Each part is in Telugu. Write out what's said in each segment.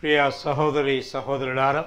ప్రియ సహోదరి సహోదరులారా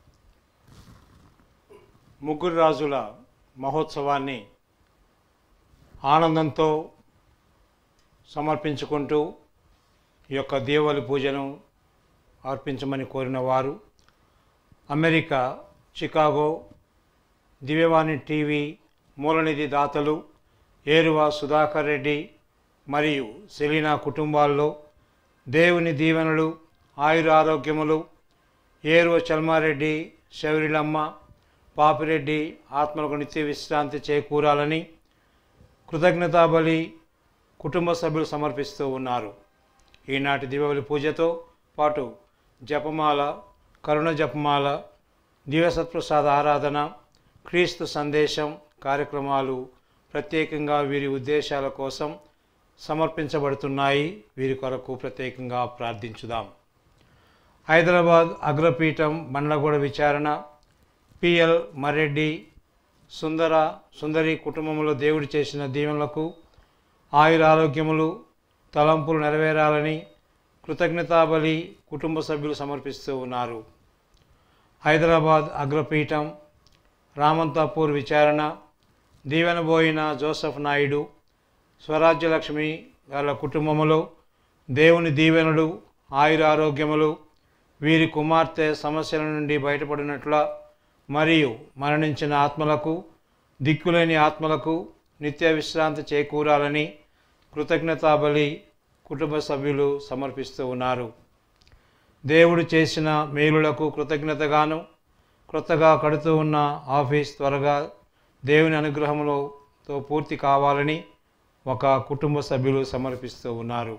ముగ్గురు రాజుల మహోత్సవాన్ని ఆనందంతో సమర్పించుకుంటూ ఈ యొక్క దీవలి పూజను అర్పించమని కోరిన వారు అమెరికా చికాగో దివ్యవాణి టీవీ మూలనిధి దాతలు ఏరువ సుధాకర్ రెడ్డి మరియు సెలీనా కుటుంబాల్లో దేవుని దీవెనలు ఆయుర ఆరోగ్యములు ఏరువ చల్మారెడ్డి శౌరిలమ్మ పాపిరెడ్డి ఆత్మలకు నిత్య విశ్రాంతి చేకూరాలని కృతజ్ఞతాబలి కుటుంబ సభ్యులు సమర్పిస్తూ ఉన్నారు ఈనాటి దివబలి పూజతో పాటు జపమాల కరుణ జపమాల దివ్యసత్ప్రసాద ఆరాధన క్రీస్తు సందేశం కార్యక్రమాలు ప్రత్యేకంగా వీరి ఉద్దేశాల కోసం సమర్పించబడుతున్నాయి వీరి కొరకు ప్రత్యేకంగా ప్రార్థించుదాం హైదరాబాద్ అగ్రపీఠం బండ్లగూడ విచారణ పిఎల్ మరెడ్డి సుందర సుందరి కుటుంబంలో దేవుడు చేసిన దీవెనలకు ఆయుర ఆరోగ్యములు తలంపులు నెరవేరాలని కృతజ్ఞతాబలి కుటుంబ సభ్యులు సమర్పిస్తూ ఉన్నారు హైదరాబాద్ అగ్రపీఠం రామంతాపూర్ విచారణ దీవెనబోయిన జోసఫ్ నాయుడు స్వరాజ్యలక్ష్మి వాళ్ళ కుటుంబములో దేవుని దీవెనలు ఆయుర ఆరోగ్యములు వీరి కుమార్తె సమస్యల నుండి బయటపడినట్ల మరియు మరణించిన ఆత్మలకు దిక్కులేని ఆత్మలకు నిత్య విశ్రాంతి చేకూరాలని కృతజ్ఞతాబలి కుటుంబ సభ్యులు సమర్పిస్తూ ఉన్నారు దేవుడు చేసిన మేలులకు కృతజ్ఞతగాను క్రొత్తగా కడుతూ ఉన్న ఆఫీస్ త్వరగా దేవుని అనుగ్రహములతో పూర్తి కావాలని ఒక కుటుంబ సభ్యులు సమర్పిస్తూ ఉన్నారు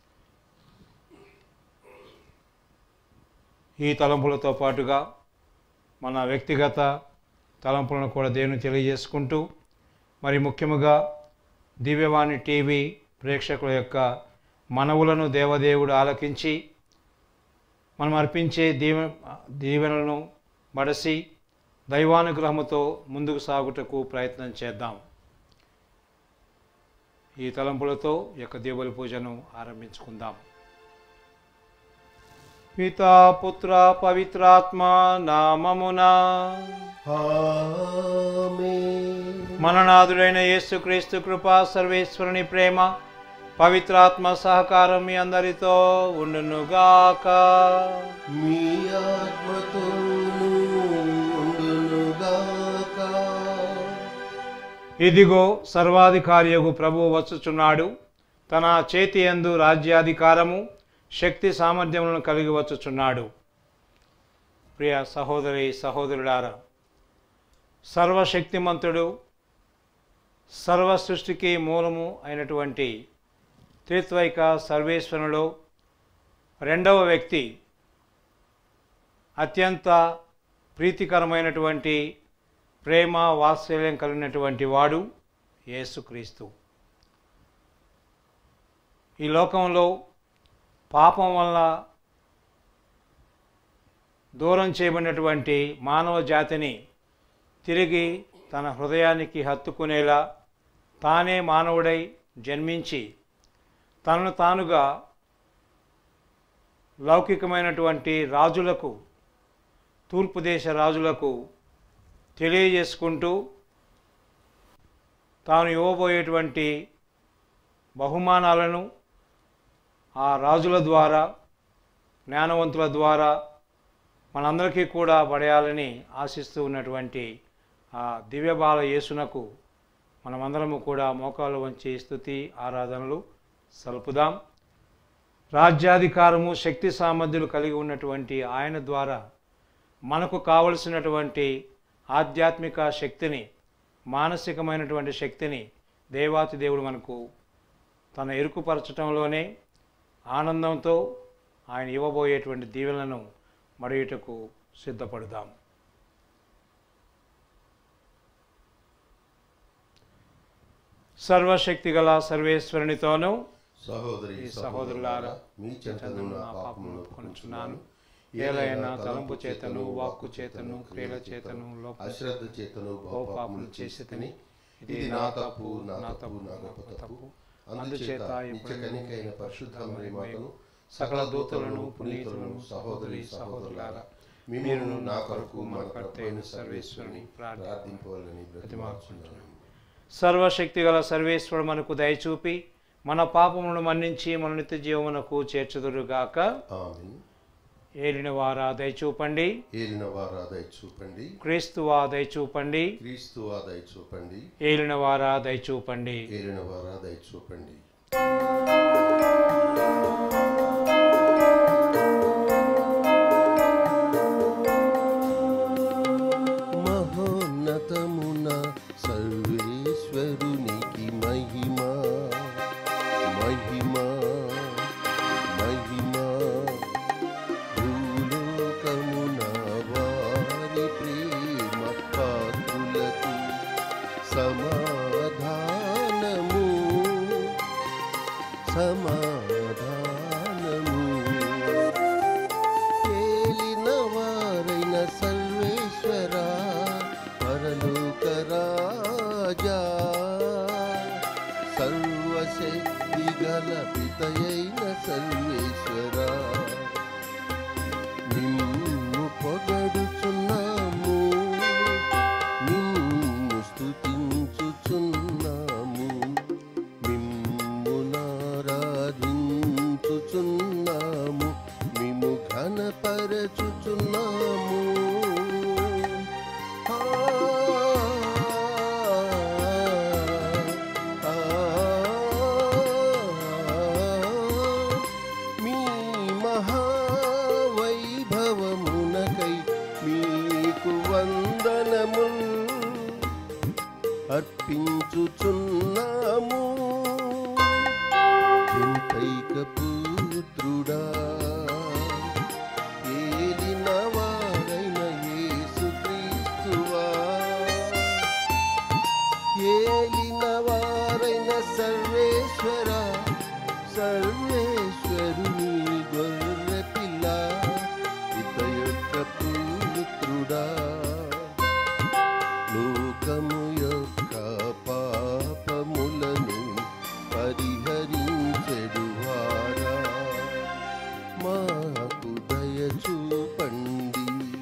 ఈ తలంపులతో పాటుగా మన వ్యక్తిగత తలంపులను కూడా దేవుని తెలియజేసుకుంటూ మరి ముఖ్యముగా దివ్యవాణి టీవీ ప్రేక్షకుల యొక్క మనవులను దేవదేవుడు ఆలకించి మనం అర్పించే దీవె దీవెనలను మడసి దైవానుగ్రహముతో ముందుకు సాగుటకు ప్రయత్నం చేద్దాం ఈ తలంపులతో ఈ యొక్క దీవుల పూజను ఆరంభించుకుందాం పితా పుత్ర పవిత్రాత్మ నామమునా ఆమేన్. మననాథుడైన యేసుక్రీస్తు కృపా సర్వేశ్వరుని ప్రేమ పవిత్రాత్మ సహకారం మీ అందరితో ఉండునుగాక మీ ఆత్మతోనూ ఉండునుగాక. ఇదిగో సర్వాధికారియగు ప్రభువు వచ్చుచున్నాడు తన చేతి యందు రాజ్యాధికారము శక్తి సామర్థ్యములను కలిగి వచ్చుచున్నాడు ప్రియ సహోదరి సహోదరుడారా సర్వశక్తిమంతుడు సర్వ సృష్టికి మూలము అయినటువంటి త్రిత్వైక సర్వేశ్వరులో రెండవ వ్యక్తి అత్యంత ప్రీతికరమైనటువంటి ప్రేమ వాత్సల్యం కలిగినటువంటి వాడు యేసుక్రీస్తు ఈ లోకంలో పాపం వల్ల దూరం చేయబడినటువంటి మానవ జాతిని తిరిగి తన హృదయానికి హత్తుకునేలా తానే మానవుడై జన్మించి తనను తానుగా లౌకికమైనటువంటి రాజులకు తూర్పు దేశ రాజులకు తెలియజేసుకుంటూ తాను ఇవ్వబోయేటువంటి బహుమానాలను ఆ రాజుల ద్వారా జ్ఞానవంతుల ద్వారా మనందరికీ కూడా పడేయాలని ఆశిస్తూ ఉన్నటువంటి ఆ దివ్యబాల యేసునకు మనమందరము కూడా మోకాలు వంచి స్థుతి ఆరాధనలు సలుపుదాం రాజ్యాధికారము శక్తి సామర్థ్యులు కలిగి ఉన్నటువంటి ఆయన ద్వారా మనకు కావలసినటువంటి ఆధ్యాత్మిక శక్తిని మానసికమైనటువంటి శక్తిని దేవాతి దేవుడు మనకు తన ఎరుకుపరచటంలోనే ఆనందంతో ఆయన ఇవ్వబోయేటువంటి దీవెనలను మడియుటకు సిద్ధపడదాం సర్వశక్తి గల సర్వేశ్వరునితోనూ సహోదరి ఈ సహోదరులారా సహోదరులారా, మీ చెంతను నా పాపమును పాపమును ఒప్పుకొనుచున్నాను ఏలైనా తలంపు చేతను వాక్కు చేతను క్రియల చేతను లోప అశ్రద్ధ చేతను పాపములు పాపములు చేసి చేసి తిని ఇది నా తప్పు నా తప్పు నా గొప్ప తప్పు అందుచేత నిత్య కనికైన పరిశుద్ధ మరియమాతను సకల దూతలను పునీతులను సహోదరి సహోదరులారా మీరును నా కొరకు మన కర్తైన సర్వేశ్వరుని ప్రార్థి ప్రార్థింపవాలని బ్రతిమార్చున్నాను సర్వశక్తి గల సర్వేశ్వరుడు మనకు దయచూపి మన పాపములను మన్నించి మన నిత్య జీవమునకు చేర్చుదురుగాక ఆమెన్ ఏలిన వారా దయచూపండి ఏలిన వారా దయ చూపండి క్రీస్తువా దయచూపండి క్రీస్తు ఆ దయ చూపండి ఏలిన వారా దయచూపండి ఏలిన వారా దయ చూపండి మహోన్నతమున సర్వేశ్వరునికి మహిమ మహిమ మహిమ భూలోకమున వారి ప్రేమ పాత్రులకు సమాధానము సమాధానము ఏలిన వారైన సర్వేశ్వర పరలోక రాజా సర్వశక్తి గల పితయైన సర్వేశ్వర నిన్ను పొగడుచున్నాము నిన్ను స్తుతించుచున్నాము మిమ్ము నారాధించుచున్నాము మిము ఘనపరచుచున్నాము ఆ, ఆ, మీ మహావైభవమునకై మీకు వందనముల్ అర్పించుచున్నాము చింతైక పుత్రుడా ఏలిన వారైన యేసుక్రీస్తువా ఏలిన వారైన సర్వేశ్వర సర్వేశ్వరుని గొర్రె పిల్ల ఇత యొక్క పుత్రుడా లోకము యొక్క పాపములను పరిహరించెడు వారా మాకు దయ చూపండి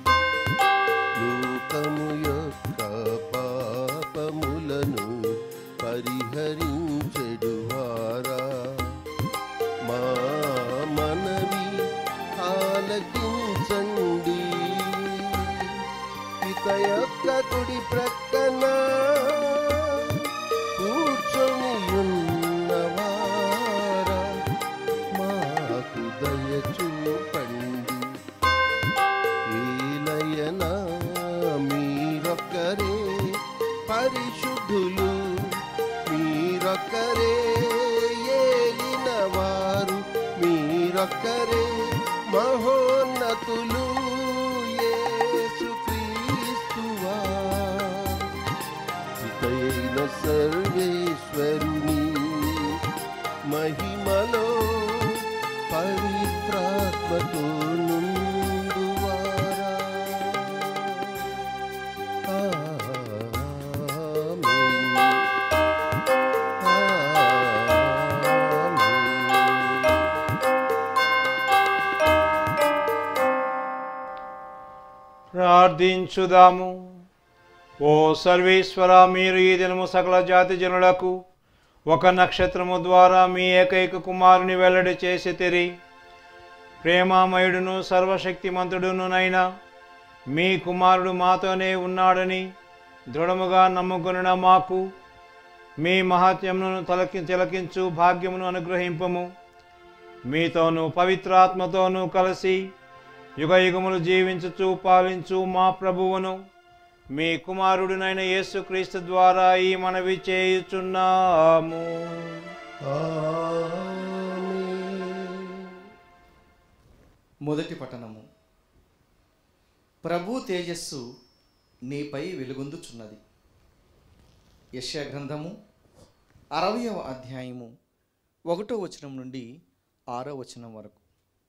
లోకము యొక్క పాపములను పరిహరించెడు వారా మా మనవి ఆలకించండి పిత యొక్క కుడి ప్రక్కన కూర్చొని ఉన్నవారా మాకు దయ చూపండి ఏలయనా మీరొక్కరే పరిశుద్ధులు మీరొక్కరే ఏలిన వారు మీరొక్కరే మహోన్నతులు యేసుక్రీస్తువా పితయైన సర్వేశ్వరుని మహిమలో పవిత్రాత్మతో నుండువారా ఆమేన్. ఆమేన్. ప్రార్థించుదాము ఓ సర్వేశ్వర మీరు ఈ దినము సకల జాతి జనులకు ఒక నక్షత్రము ద్వారా మీ ఏకైక కుమారుని వెల్లడి చేసి తెరి ప్రేమామయుడును సర్వశక్తిమంతుడునునైనా మీ కుమారుడు మాతోనే ఉన్నాడని దృఢముగా నమ్ముకొనిన మాకు మీ మహాత్యమును తలకి తిలకించు భాగ్యమును అనుగ్రహింపము మీతోనూ పవిత్రాత్మతోనూ కలిసి యుగ యుగములు జీవించుచు పాలించు మా ప్రభువును మీ కుమారుడినైన యేసుక్రీస్తు ద్వారా ఈ మనవి చేయుచున్నాము ఆమేన్. మొదటి పఠనము ప్రభు తేజస్సు నీపై వెలుగొందుచున్నది యెషయా గ్రంథము అరవయవ అధ్యాయము ఒకటో వచనం నుండి ఆరో వచనం వరకు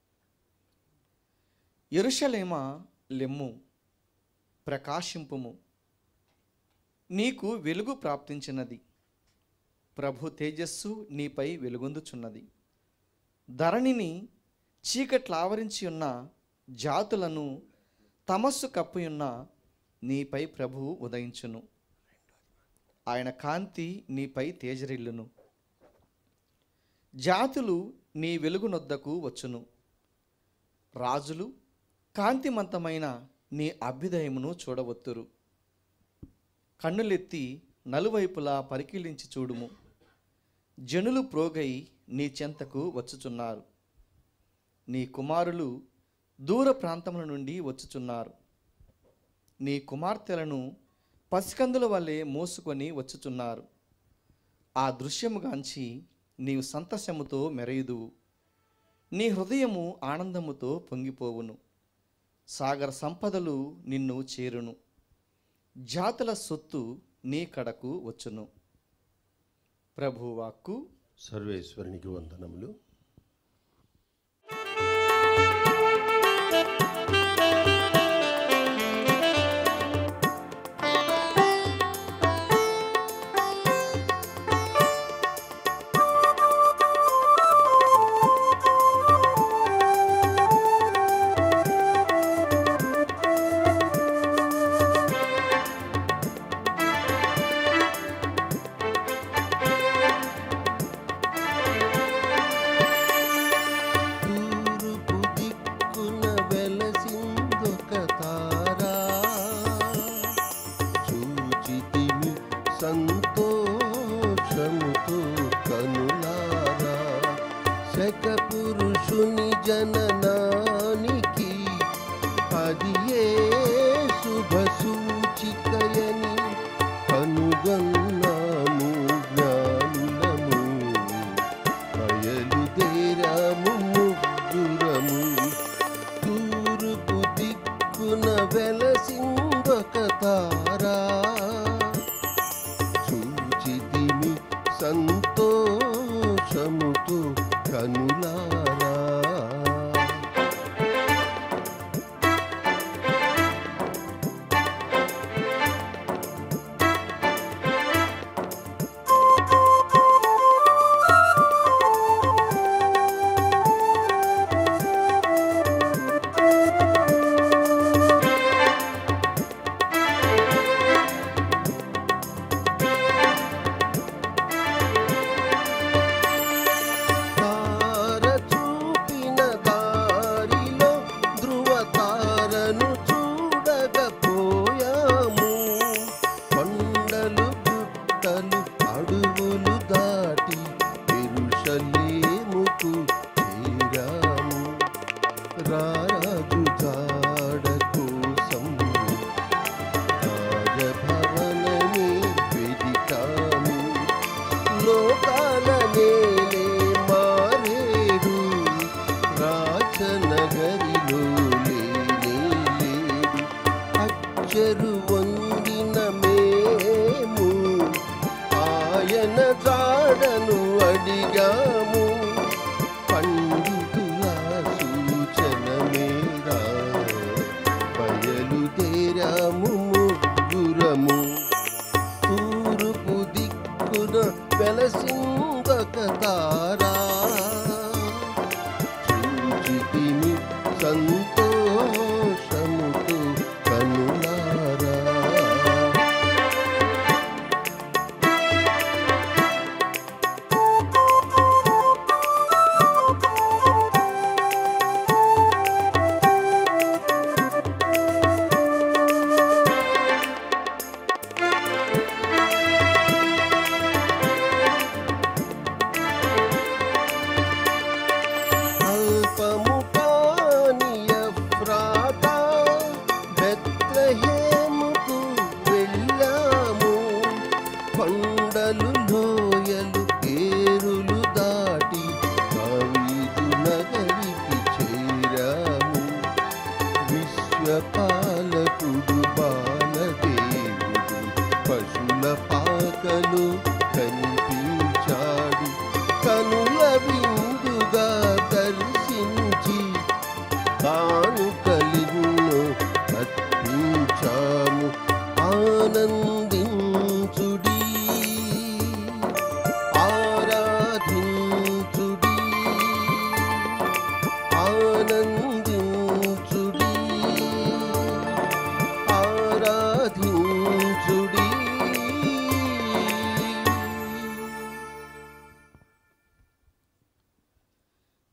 ఎరుషలేమ లెమ్ము ప్రకాశింపుము నీకు వెలుగు ప్రాప్తించినది ప్రభు తేజస్సు నీపై వెలుగొందుచున్నది ధరణిని చీకట్లు ఆవరించి ఉన్న జాతులను తమస్సు కప్పియున్న నీపై ప్రభువు ఉదయించును ఆయన కాంతి నీపై తేజరిల్లును జాతులు నీ వెలుగునొద్దకు వచ్చును రాజులు కాంతిమంతమైన నీ అభ్యుదయమును చూడవత్తురు కన్నులెత్తి నలువైపులా పరిశీలించి చూడుము జనులు ప్రోగై నీ చెంతకు వచ్చుచున్నారు నీ కుమారులు దూర ప్రాంతముల నుండి వచ్చుచున్నారు నీ కుమార్తెలను పసికందుల వలె మోసుకొని వచ్చుచున్నారు ఆ దృశ్యముగాంచి నీవు సంతసముతో మెరయుదువు నీ హృదయము ఆనందముతో పొంగిపోవును సాగర సంపదలు నిన్ను చేరును జాతుల సొత్తు నీ కడకు వచ్చును ప్రభువాక్కు సర్వేశ్వరునికి వందనములు తూర్పు దిక్కున వెలసిందొక తారా చూచితిమి సంతోషముతో కనులారా శక పురుషుని జననానికి అది ఏ శుభ సూచికయని కనుగొన్నాము జ్ఞానులము బయలుదేరాము ముగ్గురము తూర్పు దిక్కున వెలసిందొక తారా చూచితిమి సంతోషముతో కనులారా తార చూపిన దారిలో ధ్రువ తారను చూడకపోయాము కొండలు గుట్టలు అడుగులు దాటి ఎరుషలేముకు చేరాము రాజు జాడ కోసం రాజభవనమే వెదికాము లోకాల నేలే మారేడు రాచనగరిలో లేనే లేడు అచ్చరు వందిన మేము ఆయన జాడను అడిగాము పండితుల సూచన మేరా బయలుదేరాము ముగ్గురము తూర్పు దిక్కున వెలసిందొక తారా చూచితిమి సంతోషముతో కనులారా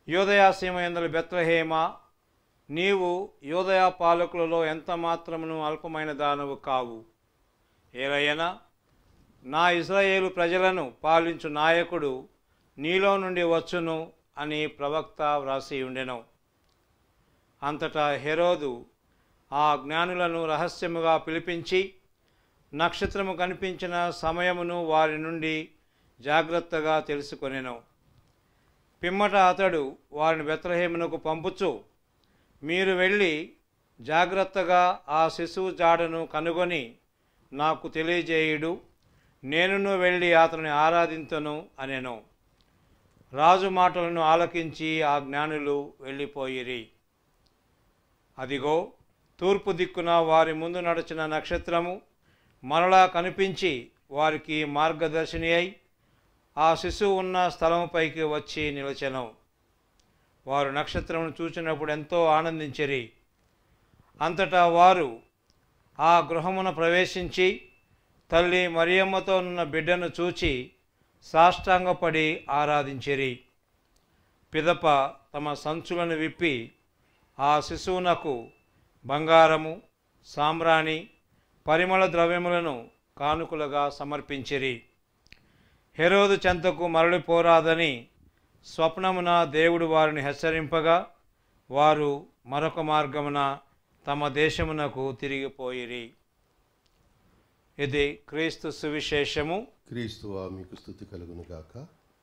యోదయాసీమ ఎందలి బెత్లహేమ నీవు యోదయ పాలకులలో ఎంత మాత్రమును అల్పమైన దానవు కావు ఏలయనా నా ఇస్రాయేలు ప్రజలను పాలించు నాయకుడు నీలో నుండి వచ్చును అని ప్రవక్త వ్రాసి ఉండెను అంతటా హెరోదు ఆ జ్ఞానులను రహస్యముగా పిలిపించి నక్షత్రము కనిపించిన సమయమును వారి నుండి జాగ్రత్తగా తెలుసుకొనెను పిమ్మట అతడు వారిని బెత్లహేమునకు పంపుచు మీరు వెళ్ళి జాగ్రత్తగా ఆ శిశువు జాడను కనుగొని నాకు తెలియజేయుడు నేనును వెళ్ళి అతని ఆరాధింతును అనెను రాజు మాటలను ఆలకించి ఆ జ్ఞానులు వెళ్ళిపోయిరి అదిగో తూర్పు దిక్కున వారి ముందు నడిచిన నక్షత్రము మరలా కనిపించి వారికి మార్గదర్శిని అయి ఆ శిశువు ఉన్న స్థలముపైకి వచ్చి నిలిచెను వారు నక్షత్రమును చూచినప్పుడు ఎంతో ఆనందించిరి అంతటా వారు ఆ గృహమున ప్రవేశించి తల్లి మరియమ్మతో ఉన్న బిడ్డను చూచి సాష్టాంగపడి ఆరాధించిరి పిదప తమ సంచులను విప్పి ఆ శిశువునకు బంగారము సాంబ్రాణి పరిమళ ద్రవ్యములను కానుకలుగా సమర్పించిరి హెరోదు చెంతకు మరలిపోరాదని స్వప్నమున దేవుడు వారిని హెచ్చరింపగా వారు మరొక మార్గమున తమ దేశమునకు తిరిగిపోయిరి ఇది క్రీస్తు సువిశేషము క్రీస్తువా మీకు స్థుతి కలుగును గాక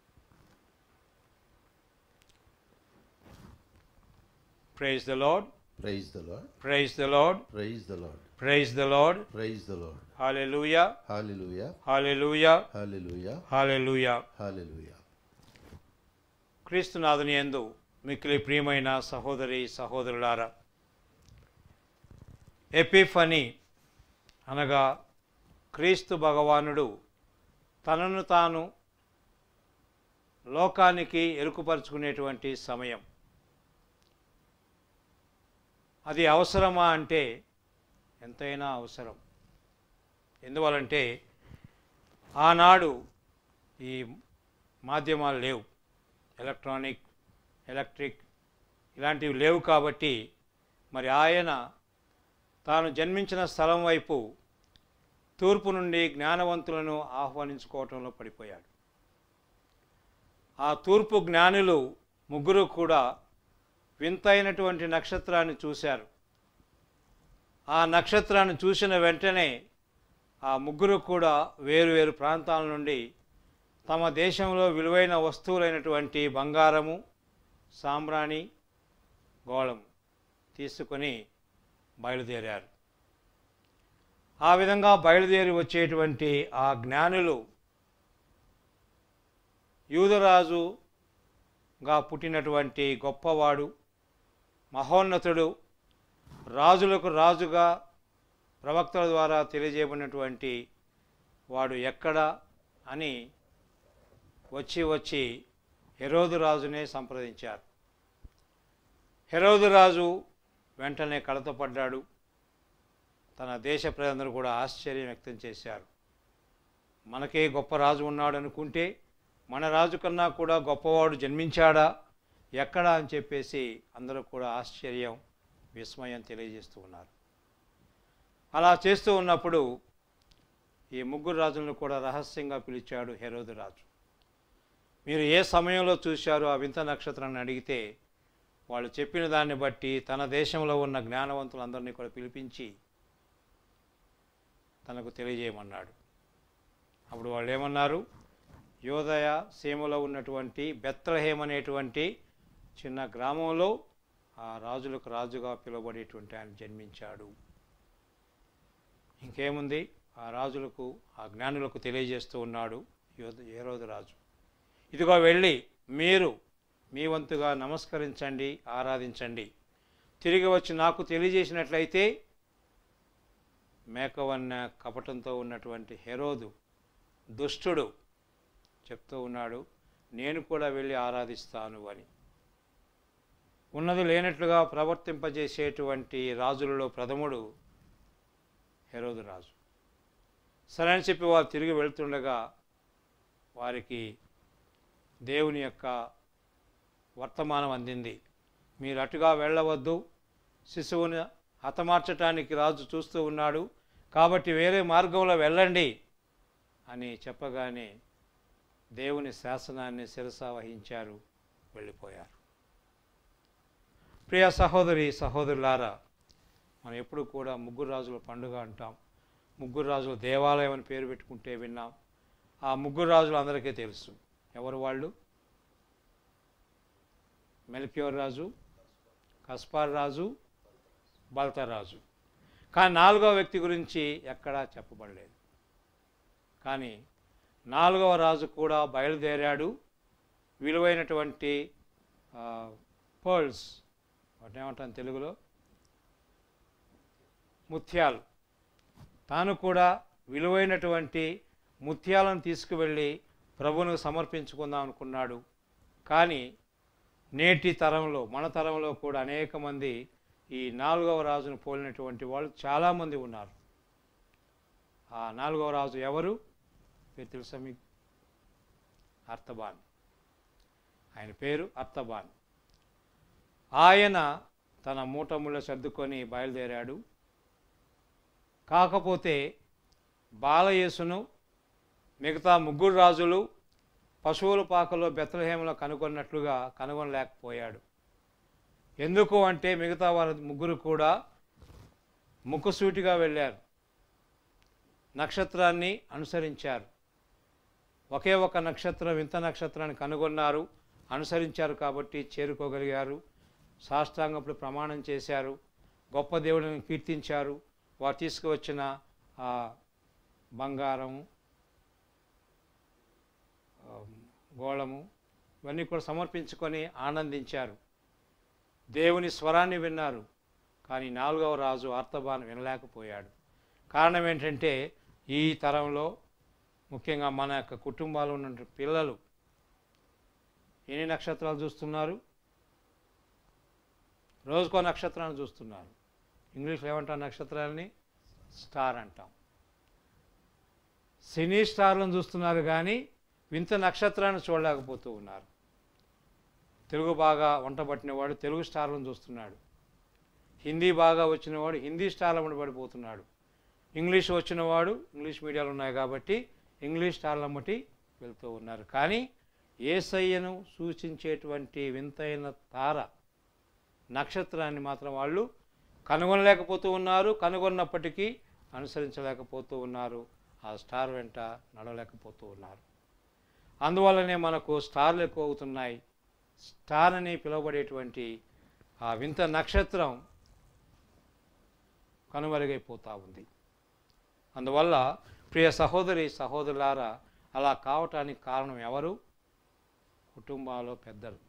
praise the Lord praise the Lord praise the Lord praise the Lord praise the Lord praise the Lord hallelujah hallelujah hallelujah hallelujah hallelujah hallelujah క్రీస్తునాథుని యందు మిక్కిలి ప్రియమైన సహోదరి సహోదరులారా ఎపిఫనీ అనగా క్రీస్తు భగవానుడు తనను తాను లోకానికి ఎరుకుపరుచుకునేటువంటి సమయం అది అవసరమా అంటే ఎంతైనా అవసరం ఎందువలంటే ఆనాడు ఈ మాధ్యమాలు లేవు ఎలక్ట్రానిక్ ఎలక్ట్రిక్ ఇలాంటివి లేవు కాబట్టి మరి ఆయన తాను జన్మించిన స్థలం వైపు తూర్పు నుండి జ్ఞానవంతులను ఆహ్వానించుకోవటంలో పడిపోయాడు ఆ తూర్పు జ్ఞానులు ముగ్గురు కూడా వింతైనటువంటి నక్షత్రాన్ని చూశారు ఆ నక్షత్రాన్ని చూసిన వెంటనే ఆ ముగ్గురు కూడా వేరు వేరు ప్రాంతాల నుండి తమ దేశంలో విలువైన వస్తువులైనటువంటి బంగారము సాంబ్రాణి గోళం తీసుకొని బయలుదేరారు ఆ విధంగా బయలుదేరి వచ్చేటువంటి ఆ జ్ఞానులు యూదరాజుగా పుట్టినటువంటి గొప్పవాడు మహోన్నతుడు రాజులకు రాజుగా ప్రవక్తల ద్వారా తెలియజేయబడినటువంటి వాడు ఎక్కడ అని వచ్చి వచ్చి హెరోదు రాజునే సంప్రదించారు హెరోదు రాజు వెంటనే కడతపడ్డాడు తన దేశ ప్రజలందరూ కూడా ఆశ్చర్యం వ్యక్తం చేశారు మనకే గొప్ప రాజు ఉన్నాడు అనుకుంటే మన రాజు కన్నా కూడా గొప్పవాడు జన్మించాడా ఎక్కడా అని చెప్పేసి అందరూ కూడా ఆశ్చర్యం విస్మయం తెలియజేస్తూ ఉన్నారు అలా చేస్తూ ఉన్నప్పుడు ఈ ముగ్గురు రాజులను కూడా రహస్యంగా పిలిచాడు హెరోదు రాజు మీరు ఏ సమయంలో చూశారో ఆ వింత నక్షత్రాన్ని అడిగితే వాళ్ళు చెప్పిన దాన్ని బట్టి తన దేశంలో ఉన్న జ్ఞానవంతులందరినీ కూడా పిలిపించి తనకు తెలియజేయమన్నాడు అప్పుడు వాళ్ళు ఏమన్నారు యోదయ సీమలో ఉన్నటువంటి బెత్లహేమ్ అనేటువంటి చిన్న గ్రామంలో ఆ రాజులకు రాజుగా పిలువబడేటువంటి ఆయన జన్మించాడు ఇంకేముంది ఆ రాజులకు ఆ జ్ఞానులకు తెలియజేస్తూ ఉన్నాడు యోధ ఏరోదు రాజు ఇదిగో వెళ్ళి మీరు మీ వంతుగా నమస్కరించండి ఆరాధించండి తిరిగి వచ్చి నాకు తెలియజేసినట్లయితే మేకవన్న కపటంతో ఉన్నటువంటి హెరోదు దుష్టుడు చెప్తూ ఉన్నాడు నేను కూడా వెళ్ళి ఆరాధిస్తాను అని ఉన్నది లేనట్లుగా ప్రవర్తింపజేసేటువంటి రాజులలో ప్రథముడు హెరోదు రాజు సరే అని చెప్పి వారు తిరిగి వెళ్తుండగా వారికి దేవుని యొక్క వర్తమానం అందింది మీరు అటుగా వెళ్ళవద్దు శిశువుని హతమార్చటానికి రాజు చూస్తూ ఉన్నాడు కాబట్టి వేరే మార్గంలో వెళ్ళండి అని చెప్పగానే దేవుని శాసనాన్ని శిరస వహించారు వెళ్ళిపోయారు ప్రియ సహోదరి సహోదరులారా మనం ఎప్పుడు కూడా ముగ్గురు రాజుల పండుగ అంటాం ముగ్గురు రాజుల దేవాలయం అని పేరు పెట్టుకుంటే విన్నాం ఆ ముగ్గురు రాజులు అందరికీ తెలుసు ఎవరు వాళ్ళు మెల్క్యూర్ రాజు కస్పార్ రాజు బల్తరాజు కానీ నాలుగవ వ్యక్తి గురించి ఎక్కడా చెప్పబడలేదు కానీ నాలుగవ రాజు కూడా బయలుదేరాడు విలువైనటువంటి పర్ల్స్ వాటిని ఏమంటాను తెలుగులో ముత్యాలు తాను కూడా విలువైనటువంటి ముత్యాలను తీసుకువెళ్ళి ప్రభువునికి సమర్పించుకుందాం అనుకున్నాడు కానీ నేటి తరంలో మన తరంలో కూడా అనేక మంది ఈ నాలుగవ రాజును పోలినటువంటి వాళ్ళు చాలామంది ఉన్నారు ఆ నాలుగవ రాజు ఎవరు పేరు తెలుసా మీకు అర్థబాన్ ఆయన పేరు అర్థబాన్ ఆయన తన మూటముళ్ళ సర్దుకొని బయలుదేరాడు కాకపోతే బాలయేసును మిగతా ముగ్గురు రాజులు పశువుల పాకలో బెత్తలహేమలో కనుగొన్నట్లుగా కనుగొనలేకపోయాడు ఎందుకు అంటే మిగతా వారి ముగ్గురు కూడా ముక్కుసూటిగా వెళ్ళారు నక్షత్రాన్ని అనుసరించారు ఒకే ఒక నక్షత్రం వింత నక్షత్రాన్ని కనుగొన్నారు అనుసరించారు కాబట్టి చేరుకోగలిగారు సాష్టాంగప్పుడు ప్రమాణం చేశారు గొప్ప దేవుడిని కీర్తించారు వారు తీసుకువచ్చిన ఆ బంగారము ఆ, గోళము ఇవన్నీ కూడా సమర్పించుకొని ఆనందించారు దేవుని స్వరాన్ని విన్నారు కానీ నాలుగవ రాజు అర్థబాన్ వినలేకపోయాడు కారణం ఏంటంటే ఈ తరంలో ముఖ్యంగా మన యొక్క కుటుంబాలు ఉన్న పిల్లలు ఎన్ని నక్షత్రాలు చూస్తున్నారు రోజుకో నక్షత్రాన్ని చూస్తున్నారు ఇంగ్లీష్లో ఏమంటాం నక్షత్రాలని స్టార్ అంటాం సినీ స్టార్లను చూస్తున్నారు కానీ వింత నక్షత్రాన్ని చూడలేకపోతూ ఉన్నారు తెలుగు బాగా వంట పట్టినవాడు తెలుగు స్టార్లను చూస్తున్నాడు హిందీ బాగా వచ్చినవాడు హిందీ స్టార్ల వెంట పడిపోతున్నాడు ఇంగ్లీష్ వచ్చినవాడు ఇంగ్లీష్ మీడియాలు ఉన్నాయి కాబట్టి ఇంగ్లీష్ స్టార్ల మట్టి వెళ్తూ ఉన్నారు కానీ ఏసయ్యను సూచించేటువంటి వింతైన తార నక్షత్రాన్ని మాత్రం వాళ్ళు కనుగొనలేకపోతూ ఉన్నారు కనుగొన్నప్పటికీ అనుసరించలేకపోతూ ఉన్నారు ఆ స్టార్ వెంట నడవలేకపోతూ ఉన్నారు అందువల్లనే మనకు స్టార్లు ఎక్కువ అవుతున్నాయి స్టార్ అని పిలువబడేటువంటి ఆ వింత నక్షత్రం కనుమరుగైపోతూ ఉంది అందువల్ల ప్రియ సహోదరి సహోదరులారా అలా కావటానికి కారణం ఎవరు కుటుంబాల్లో పెద్దలు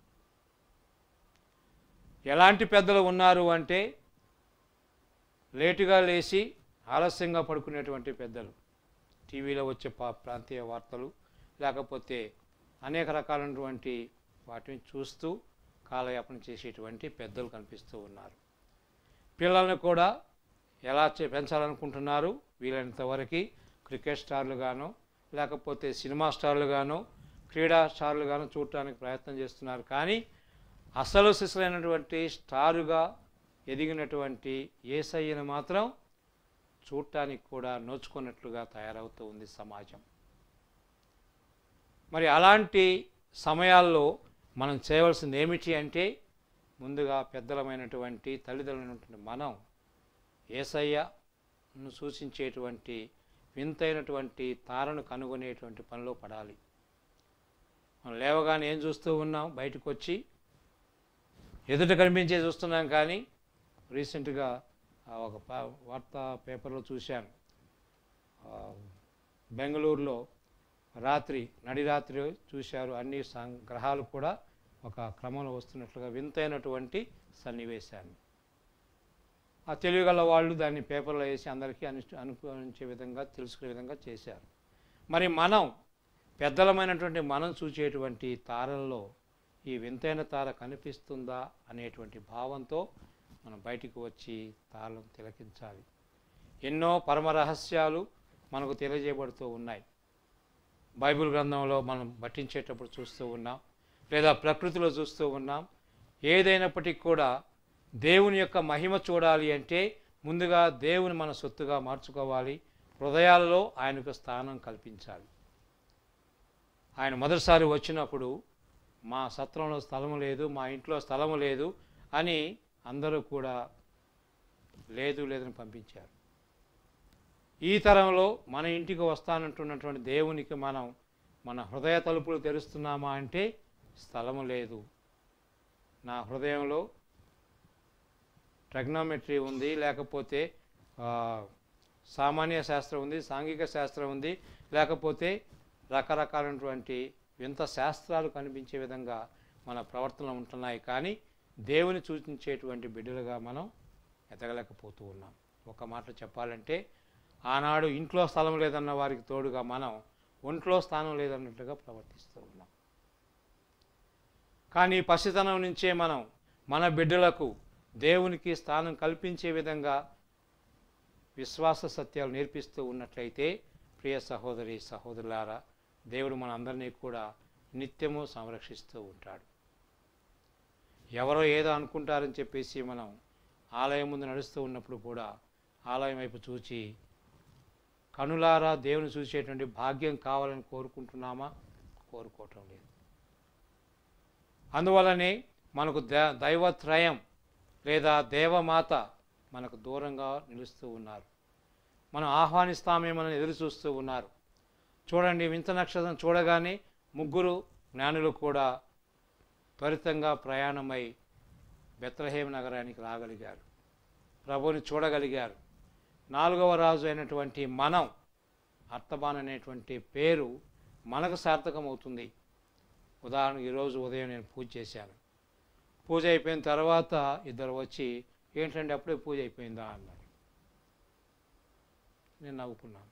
ఎలాంటి పెద్దలు ఉన్నారు అంటే లేటుగా లేచి ఆలస్యంగా పడుకునేటువంటి పెద్దలు టీవీలో వచ్చే పా ప్రాంతీయ వార్తలు లేకపోతే అనేక రకాలైనటువంటి వాటిని చూస్తూ కాలయాపన చేసేటువంటి పెద్దలు కనిపిస్తూ ఉన్నారు పిల్లల్ని కూడా ఎలా చే- పెంచాలనుకుంటున్నారు వీలైనంత వరకు క్రికెట్ స్టార్లుగాను లేకపోతే సినిమా స్టార్లుగాను క్రీడా స్టార్లుగాను చూడటానికి ప్రయత్నం చేస్తున్నారు కానీ అసలు శిశులైనటువంటి స్టారుగా ఎదిగినటువంటి ఏసయ్యను మాత్రం చూడటానికి కూడా నోచుకున్నట్లుగా తయారవుతూ ఉంది సమాజం మరి అలాంటి సమయాల్లో మనం చేయవలసింది ఏమిటి అంటే ముందుగా పెద్దలమైనటువంటి తల్లిదండ్రులైనటువంటి మనం ఏసయ్యను సూచించేటువంటి వింతైనటువంటి తారను కనుగొనేటువంటి పనిలో పడాలి మనం లేవగానే ఏం చూస్తూ ఉన్నాం బయటకు వచ్చి ఎదుట కనిపించే చూస్తున్నాం కానీ రీసెంట్గా ఆ, ఒక పా- వార్తా పేపర్లో చూశాను ఆ, బెంగళూరులో రాత్రి నడిరాత్రి చూశారు అన్ని సం- గ్రహాలు కూడా ఒక క్రమంలో వస్తున్నట్లుగా వింతైనటువంటి సన్నివేశాన్ని ఆ తెలివిగల వాళ్ళు దాన్ని పేపర్లో వేసి అందరికీ అను అనుకరించే విధంగా తెలుసుకునే విధంగా చేశారు మరి మనం పెద్దలమైనటువంటి మనం చూసేటువంటి తారల్లో ఈ వింతైన తార కనిపిస్తుందా అనేటువంటి భావంతో మనం బయటికి వచ్చి తారలను తిలకించాలి ఎన్నో పరమ రహస్యాలు మనకు తెలియజేయబడుతూ ఉన్నాయి బైబిల్ గ్రంథంలో మనం పఠించేటప్పుడు చూస్తూ ఉన్నాం లేదా ప్రకృతిలో చూస్తూ ఉన్నాం ఏదైనప్పటికీ కూడా దేవుని యొక్క మహిమ చూడాలి అంటే ముందుగా దేవుని మన సొత్తుగా మార్చుకోవాలి హృదయాలలో ఆయనకు స్థానం కల్పించాలి ఆయన మొదటిసారి వచ్చినప్పుడు మా సత్రంలో స్థలము లేదు మా ఇంట్లో స్థలము లేదు అని అందరూ కూడా లేదు లేదని పంపించారు ఈ తరంలో మన ఇంటికి వస్తానంటున్నటువంటి దేవునికి మనం మన హృదయ తలుపులు తెరుస్తున్నామా అంటే స్థలము లేదు నా హృదయంలో ట్రగ్నోమెట్రీ ఉంది లేకపోతే ఆ, సామాన్య శాస్త్రం ఉంది సాంఘిక శాస్త్రం ఉంది లేకపోతే రకరకాలైనటువంటి వింత శాస్త్రాలు కనిపించే విధంగా మన ప్రవర్తనలు ఉంటున్నాయి కానీ దేవుని సూచించేటువంటి బిడ్డలుగా మనం ఎదగలేకపోతూ ఉన్నాం ఒక మాట చెప్పాలంటే ఆనాడు ఇంట్లో స్థలం లేదన్న వారికి తోడుగా మనం ఒంట్లో స్థానం లేదన్నట్టుగా ప్రవర్తిస్తూ ఉన్నాం కానీ పసితనం నుంచే మనం మన బిడ్డలకు దేవునికి స్థానం కల్పించే విధంగా విశ్వాస సత్యాలు నేర్పిస్తూ ఉన్నట్లయితే ప్రియ సహోదరి సహోదరులారా దేవుడు మన అందరినీ కూడా నిత్యము సంరక్షిస్తూ ఉంటాడు ఎవరో ఏదో అనుకుంటారని చెప్పేసి మనం ఆలయం ముందు నడుస్తూ ఉన్నప్పుడు కూడా ఆలయం వైపు చూచి కనులారా దేవుని చూసేటువంటి భాగ్యం కావాలని కోరుకుంటున్నామా కోరుకోవటం లేదు అందువలనే మనకు ద దైవత్రయం లేదా దేవమాత మనకు దూరంగా నిలుస్తూ ఉన్నారు మనం ఆహ్వానిస్తామేమని ఎదురు చూస్తూ ఉన్నారు చూడండి వింత నక్షత్రం చూడగానే ముగ్గురు జ్ఞానులు కూడా త్వరితంగా ప్రయాణమై బెత్లహేమ నగరానికి రాగలిగారు ప్రభువుని చూడగలిగారు నాలుగవ రాజు అయినటువంటి మనం అర్థబాన్ అనేటువంటి పేరు మనకు సార్థకమవుతుంది ఉదాహరణకు ఈరోజు ఉదయం నేను పూజ చేశాను పూజ అయిపోయిన తర్వాత ఇద్దరు వచ్చి ఏంటంటే అప్పుడే పూజ అయిపోయిందా అన్నారు నేను నవ్వుకున్నాను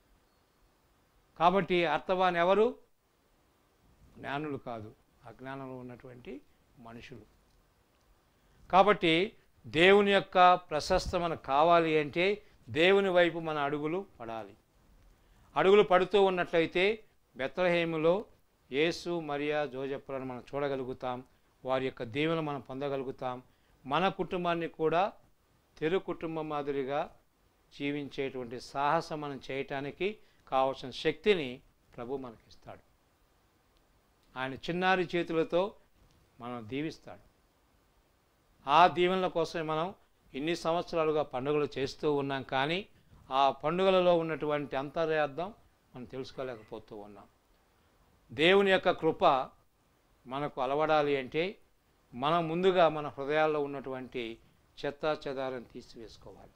కాబట్టి అర్థవాన్ ఎవరు జ్ఞానులు కాదు అజ్ఞానంలో ఉన్నటువంటి మనుషులు కాబట్టి దేవుని యొక్క ప్రశస్త మనకు కావాలి అంటే దేవుని వైపు మన అడుగులు పడాలి అడుగులు పడుతూ ఉన్నట్లయితే బెత్లహేములో యేసు మరియా జోజప్పులను మనం చూడగలుగుతాం వారి యొక్క దీవెన మనం పొందగలుగుతాం మన కుటుంబాన్ని కూడా తెరు కుటుంబం మాదిరిగా జీవించేటువంటి సాహసం మనం చేయటానికి కావలసిన శక్తిని ప్రభు మనకిస్తాడు ఆయన చిన్నారి చేతులతో మనం దీవిస్తాడు ఆ దీవెనల కోసమే మనం ఇన్ని సంవత్సరాలుగా పండుగలు చేస్తూ ఉన్నాం కానీ ఆ పండుగలలో ఉన్నటువంటి అంతర్యార్థం మనం తెలుసుకోలేకపోతూ ఉన్నాం దేవుని యొక్క కృప మనకు అలవడాలి అంటే మనం ముందుగా మన హృదయాల్లో ఉన్నటువంటి చెత్త చెదారం తీసివేసుకోవాలి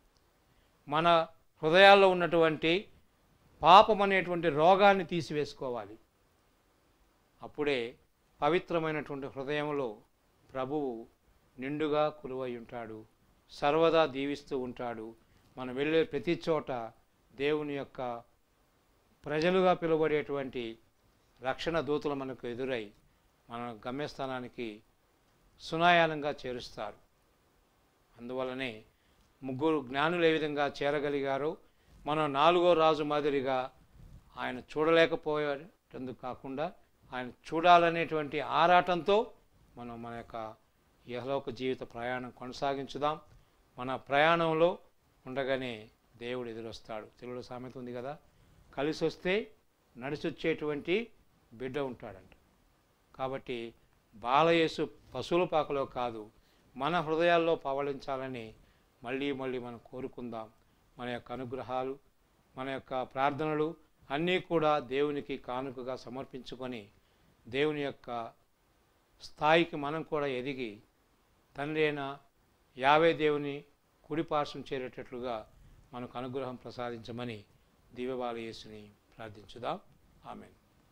మన హృదయాల్లో ఉన్నటువంటి పాపం అనేటువంటి రోగాన్ని తీసివేసుకోవాలి అప్పుడే పవిత్రమైనటువంటి హృదయంలో ప్రభువు నిండుగా కొలువై ఉంటాడు సర్వదా దీవిస్తూ ఉంటాడు మనం వెళ్ళే ప్రతి చోట దేవుని యొక్క ప్రజలుగా పిలువబడేటువంటి రక్షణ దూతలు మనకు ఎదురై మన గమ్యస్థానానికి సునాయానంగా చేరుస్తారు అందువలనే ముగ్గురు జ్ఞానులు ఏ విధంగా చేరగలిగారో మనం నాలుగో రాజు మాదిరిగా ఆయన చూడలేకపోయేందుకు కాకుండా ఆయన చూడాలనేటువంటి ఆరాటంతో మనం మన యొక్క ఇహలోక జీవిత ప్రయాణం కొనసాగించుదాం మన ప్రయాణంలో ఉండగానే దేవుడు ఎదురొస్తాడు తెలుగులో సామెత ఉంది కదా కలిసి వస్తే నడిచొచ్చేటువంటి బిడ్డ ఉంటాడంట కాబట్టి బాలయేసు పశువుల పాకలో కాదు మన హృదయాల్లో పవళించాలని మళ్ళీ మళ్ళీ మనం కోరుకుందాం మన యొక్క అనుగ్రహాలు మన యొక్క ప్రార్థనలు అన్నీ కూడా దేవునికి కానుకగా సమర్పించుకొని దేవుని యొక్క స్థాయికి మనం కూడా ఎదిగి తండ్రి అయిన యావే దేవుని కుడిపార్శ్వం చేరేటట్లుగా మనకు అనుగ్రహం ప్రసాదించమని దివ్యబాలయేసుని ప్రార్థించుదాం ఆమె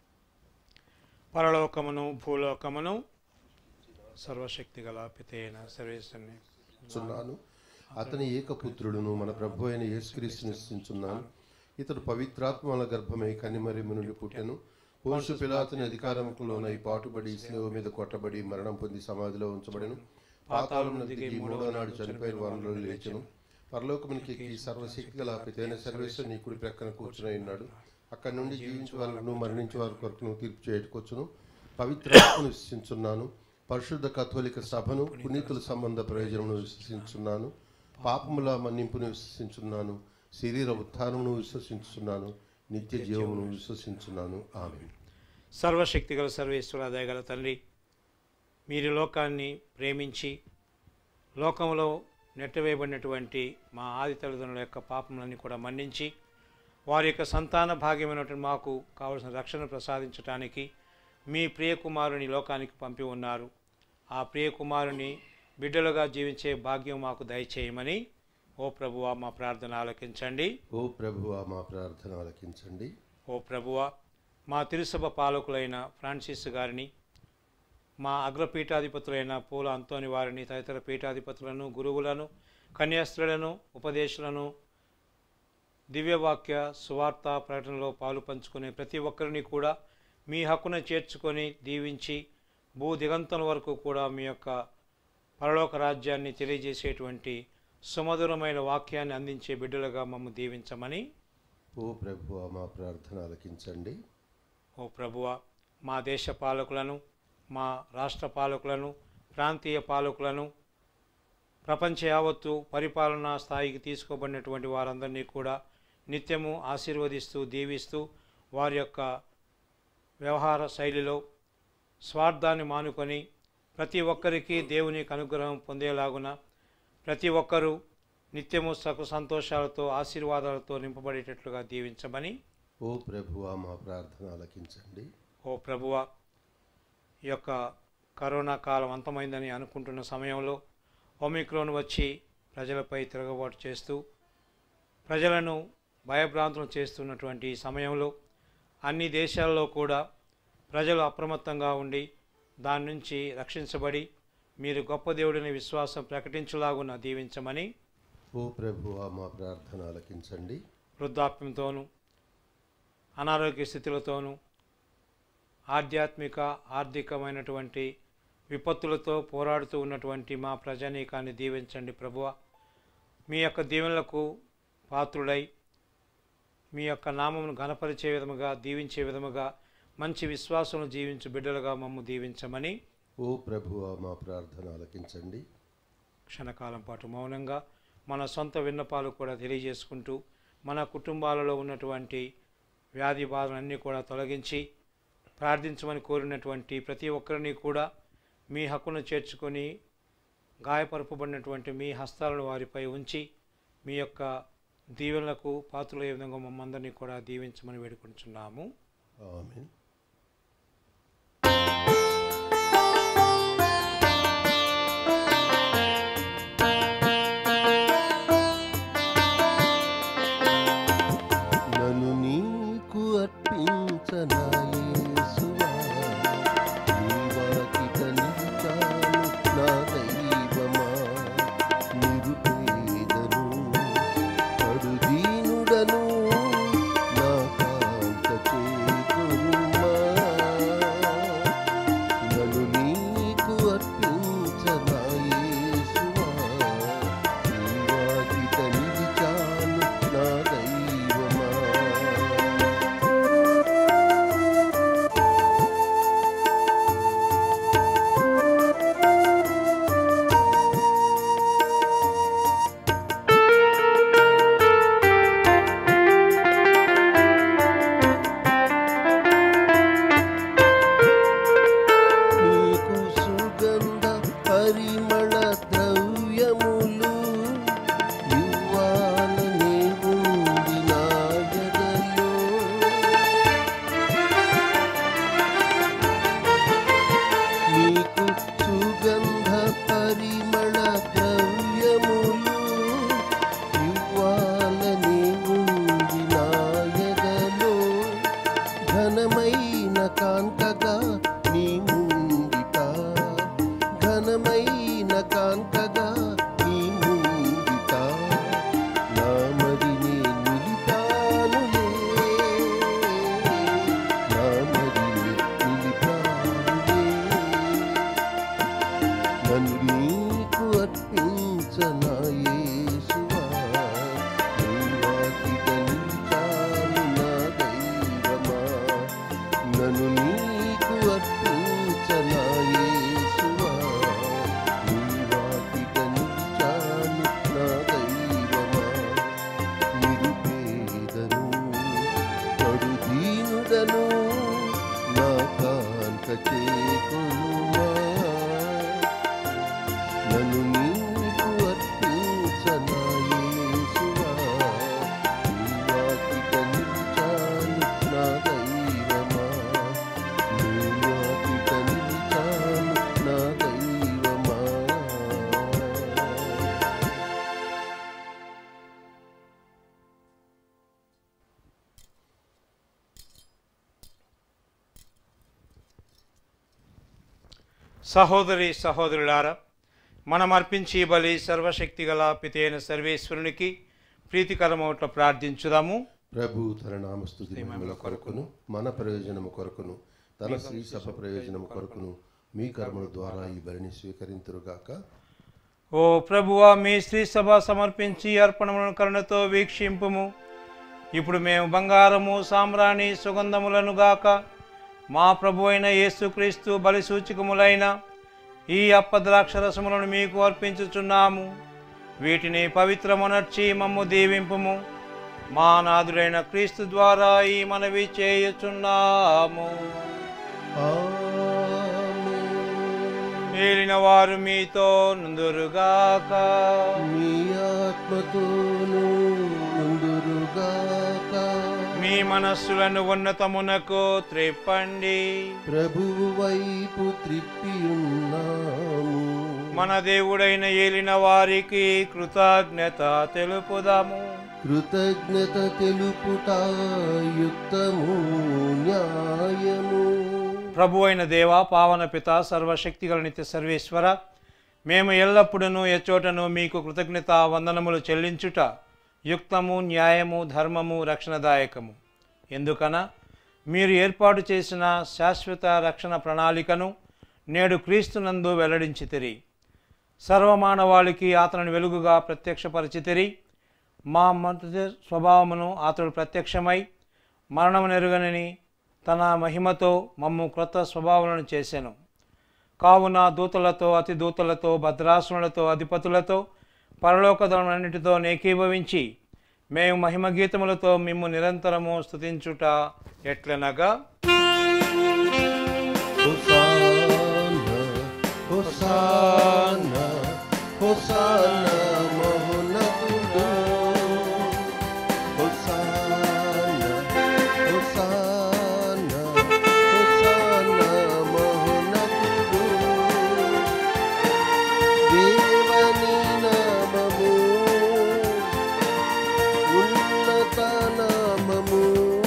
పరలోకమును భూలోకమును సర్వశక్తి గల పితైన సర్వేశ్వరుని చున్నాను అతని ఏకపుత్రుడును మన ప్రభు అయిన యేసుక్రీస్తుని స్థుతించున్నాను ఇతడు పవిత్రాత్మల గర్భమై కనిమరిమ నుండి పుట్టెను పోన్సు పిలాతుని అధికారంలోనై పాటుబడి శిలువ మీద కొట్టబడి మరణం పొంది సమాధిలో ఉంచబడెను పాతాళం దిగి మూడో నాడు చనిపోయిన వారిలో లేచెను పరలోకమునికి ఎక్కి సర్వశక్తి గల పితైన సర్వేశ్వరు నీ కుడి ప్రక్కన కూర్చుని ఉన్నాడు అక్కడి నుండి జీవించే వాళ్ళను మరణించే వారి కొరకు నువ్వు తీర్పు చేయటకొచ్చును పవిత్రాత్మను విశ్వసించున్నాను పరిశుద్ధ కథోలిక సభను పునీతుల సంబంధ ప్రయోజనమును విశ్వసించున్నాను పాపముల మన్నింపును విశ్వసించున్నాను శరీర ఉత్థానమును విశ్వసించున్నాను నిత్య జీవమును విశ్వసించున్నాను ఆమె సర్వశక్తిగల సర్వేశ్వర దయగల తండ్రి మీరు లోకాన్ని ప్రేమించి లోకంలో నెట్టవేయబడినటువంటి మా ఆది తల్లిదండ్రుల యొక్క పాపములన్నీ కూడా మన్నించి వారి యొక్క సంతాన భాగ్యమైనటువంటి మాకు కావలసిన రక్షణ ప్రసాదించడానికి మీ ప్రియ కుమారుని లోకానికి పంపి ఉన్నారు ఆ ప్రియ కుమారుని బిడ్డలుగా జీవించే భాగ్యం మాకు దయచేయమని ఓ ప్రభువా మా ప్రార్థన ఆలకించండి ఓ ప్రభువా మా ప్రార్థన ఆలకించండి ఓ ప్రభువ మా తిరుసభ పాలకులైన ఫ్రాన్సిస్ గారిని మా అగ్రపీఠాధిపతులైన పూల అంతోని వారిని తదితర పీఠాధిపతులను గురువులను కన్యాస్త్రులను ఉపదేశాలను దివ్యవాక్య సువార్త ప్రకటనలో పాలు పంచుకునే ప్రతి ఒక్కరిని కూడా మీ హక్కున చేర్చుకొని దీవించి భూ దిగంతం వరకు కూడా మీ యొక్క పరలోక రాజ్యాన్ని తెలియజేసేటువంటి సుమధురమైన వాక్యాన్ని అందించే బిడ్డలుగా మమ్మ దీవించమని ఓ ప్రభువా మా ప్రార్థన ఆలకించండి ఓ ప్రభువ మా దేశ పాలకులను మా రాష్ట్ర పాలకులను ప్రాంతీయ పాలకులను ప్రపంచ యావత్తు పరిపాలనా స్థాయికి తీసుకోబడినటువంటి వారందరినీ కూడా నిత్యము ఆశీర్వదిస్తూ దీవిస్తూ వారి యొక్క వ్యవహార శైలిలో స్వార్థాన్ని మానుకొని ప్రతి ఒక్కరికి దేవుని అనుగ్రహం పొందేలాగున ప్రతి ఒక్కరూ నిత్యము సకు సంతోషాలతో ఆశీర్వాదాలతో నింపబడేటట్లుగా దీవించమని ఓ ప్రభువా మా ప్రార్థన ఆలకించండి ఓ ప్రభువ ఈ యొక్క కరోనా కాలం అంతమైందని అనుకుంటున్న సమయంలో ఒమిక్రోన్ వచ్చి ప్రజలపై తిరగబాటు చేస్తూ ప్రజలను భయభ్రాంతులు చేస్తున్నటువంటి ఈ సమయంలో అన్ని దేశాల్లో కూడా ప్రజలు అప్రమత్తంగా ఉండి దాని నుంచి రక్షించబడి మీరు గొప్ప దేవుడిని విశ్వాసం ప్రకటించులాగున దీవించమని ఓ ప్రభువా మా ప్రార్థన ఆలకించండి వృద్ధాప్యంతోనూ అనారోగ్య స్థితులతోనూ ఆధ్యాత్మిక ఆర్థికమైనటువంటి విపత్తులతో పోరాడుతూ ఉన్నటువంటి మా ప్రజానీకాన్ని దీవించండి ప్రభువ మీ యొక్క దీవెనలకు పాత్రుడై మీ యొక్క నామమును ఘనపరిచే విధముగా దీవించే విధముగా మంచి విశ్వాసము జీవించు బిడ్డలుగా మమ్ము దీవించమని ఓ ప్రభువా మా ప్రార్థన ఆలకించండి క్షణకాలం పాటు మౌనంగా మన సొంత విన్నపాలు కూడా తెలియజేసుకుంటూ మన కుటుంబాలలో ఉన్నటువంటి వ్యాధి బాధలన్నీ కూడా తొలగించి ప్రార్థించమని కోరినటువంటి ప్రతి ఒక్కరిని కూడా మీ హక్కును చేర్చుకొని గాయపరపబడినటువంటి మీ హస్తాలను వారిపై ఉంచి మీ యొక్క దీవెనలకు పాత్రలయ్యే విధంగా మమ్మందరినీ కూడా దీవించమని వేడుకుంటున్నాము ఆమెన్ నన్ను నీకు అర్పించనా యేసువా నీ వాకిట నిలిచాను నా దైవమా నిరుపేదను కడుదీనుడను నా కాంత చేకొను అర్పించనా యేసువా నీ వాకిట నిలిచాను నా దైవమా నిరుపేదను కడుదీనుడను నా కాంత చేకొనుమా నన్ను నీకు అర్పించనా యేసువా నీ వాకిట నిలిచాను నా దైవమా నీ వాకిట నిలిచాను నా దైవమా సహోదరి సహోదరులారా మనం అర్పించి ఈ బలి సర్వశక్తి గల పితైన సర్వేశ్వరునికి ప్రీతికరమౌట్ల ప్రార్థించుదాము ప్రభు తన నామస్తుతి మహిమల కొరకును మన ప్రయోజనము కొరకును తన శ్రీ సభ ప్రయోజనము కొరకును మీ కర్మల ద్వారా ఈ బలిని స్వీకరింతురుగాక ఓ ప్రభువా మీ స్త్రీ సభ సమర్పించి అర్పణములను కరుణతో వీక్షింపుము ఇప్పుడు మేము బంగారము సామ్రాణి సుగంధములను గాక మా ప్రభు అయిన యేసుక్రీస్తు బలి సూచికములైన ఈ అప్పద్రాక్షరసములను మీకు అర్పించుచున్నాము వీటిని పవిత్రమునర్చి మమ్ము దీవింపుము మా నాథుడైన క్రీస్తు ద్వారా ఈ మనవి చేయుచున్నాము ఆమేన్. ఏలిన వారు మీతో నుందురుగాక మీ ఆత్మతోను ముందురుగాక మీ మనస్సులను ఉన్నతమునకు త్రిప్పండి ప్రభువు వైపు త్రిప్పి ఉన్నాము మన దేవుడైన ఏలిన వారికి కృతజ్ఞత తెలుపుదాము కృతజ్ఞత తెలుపుట యుక్తము న్యాయము ప్రభు అయిన దేవ పావన పిత సర్వశక్తిగల నిత్య సర్వేశ్వర మేము ఎల్లప్పుడూ ఎచ్చోటను మీకు కృతజ్ఞత వందనములు చెల్లించుట యుక్తము న్యాయము ధర్మము రక్షణదాయకము ఎందుకన మీరు ఏర్పాటు చేసిన శాశ్వత రక్షణ ప్రణాళికను నేడు క్రీస్తునందు వెల్లడించితిరి సర్వమానవాళికి అతని వెలుగుగా ప్రత్యక్షపరిచితిరి మా మొదటి స్వభావమును అతడు ప్రత్యక్షమై మరణము నెరుగనని తన మహిమతో మమ్ము క్రొత్త స్వభావాలను చేసెను కావున దూతలతో అతి దూతలతో భద్రాసునులతో అధిపతులతో పరలోకదములన్నిటితో నేకీభవించి మేము మహిమ గీతములతో మిమ్ము నిరంతరము స్తుతించుట ఎట్లనగా హోసానా హోసానా హోసానా మహోన్నతుడు హోసానా హోసానా హోసానా మహోన్నతుడు దేవని నామము ఉన్నత నామము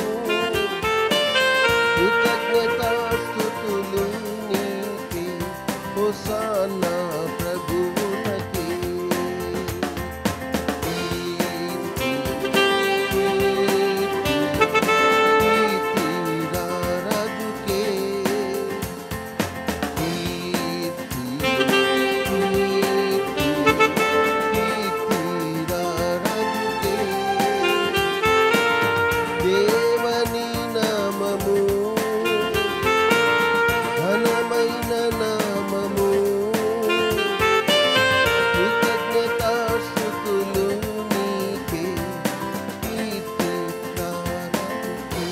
కృతజ్ఞతాస్తుతులు నీకే హోసానా ప్రభువునకే రాజుకే దేవని నామము ఘనమైన నామము కృతజ్ఞతాస్తుతులు నీకే కీర్తి ప్రారంభే.